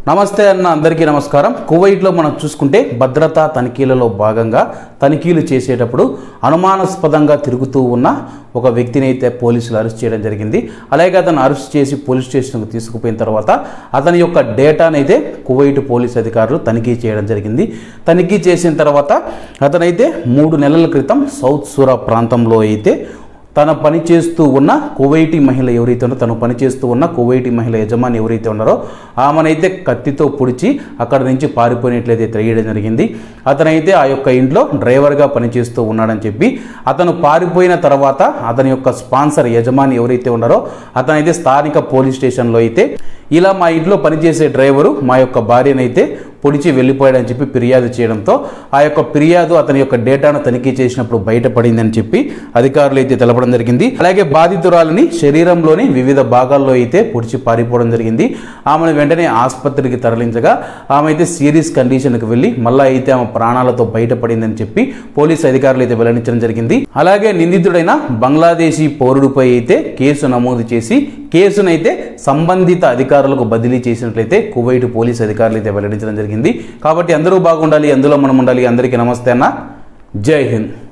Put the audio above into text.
నమస్తే అన్న అందరికీ నమస్కారం కువైట్లో మనం చూసుకుంటే భద్రతా తనిఖీలలో భాగంగా తనిఖీలు చేసేటప్పుడు అనుమానాస్పదంగా తిరుగుతూ ఉన్న ఒక వ్యక్తిని అయితే పోలీసులు అరెస్ట్ చేయడం జరిగింది అలాగే అతను అరెస్ట్ చేసి పోలీస్ స్టేషన్కు తీసుకుపోయిన తర్వాత అతని యొక్క డేటానైతే కువైట్ పోలీస్ అధికారులు తనిఖీ చేయడం జరిగింది తనిఖీ చేసిన తర్వాత అతనైతే మూడు నెలల క్రితం సౌత్ సూరా ప్రాంతంలో అయితే తన పని చేస్తూ ఉన్న కువైటీ మహిళ ఎవరైతే ఉన్నారో తను పని చేస్తూ ఉన్న కువైటీ మహిళ యజమాని ఎవరైతే ఉన్నారో ఆమెనైతే కత్తితో పొడిచి అక్కడ నుంచి పారిపోయినట్లయితే తెలియడం జరిగింది అతనైతే ఆ యొక్క ఇంట్లో డ్రైవర్గా పనిచేస్తూ ఉన్నాడని చెప్పి అతను పారిపోయిన తర్వాత అతని యొక్క స్పాన్సర్ యజమాని ఎవరైతే ఉన్నారో అతనైతే స్థానిక పోలీస్ స్టేషన్లో అయితే ఇలా మా ఇంట్లో పనిచేసే డ్రైవరు మా యొక్క భార్యనైతే పొడిచి వెళ్ళిపోయాడని చెప్పి ఫిర్యాదు చేయడంతో ఆ యొక్క ఫిర్యాదు అతని యొక్క డేటాను తనిఖీ చేసినప్పుడు బయటపడిందని చెప్పి అధికారులు అయితే తెలపడం జరిగింది అలాగే బాధితురాలని శరీరంలోని వివిధ భాగాల్లో అయితే పొడిచి పారిపోవడం జరిగింది ఆమెను వెంటనే ఆసుపత్రికి తరలించగా ఆమె అయితే సీరియస్ కండిషన్కి వెళ్ళి మళ్ళా అయితే ఆమె ప్రాణాలతో బయటపడిందని చెప్పి పోలీస్ అధికారులు అయితే వెల్లడించడం జరిగింది అలాగే నిందితుడైన బంగ్లాదేశీ పౌరుడిపై అయితే కేసు నమోదు చేసి కేసునైతే సంబంధిత అధికారులకు బదిలీ చేసినట్లయితే కువైట్ పోలీస్ అధికారులు అయితే వెల్లడించడం జరిగింది కాబట్టి అందరూ బాగుండాలి అందులో మనం ఉండాలి అందరికీ నమస్తే అన్న జై హింద్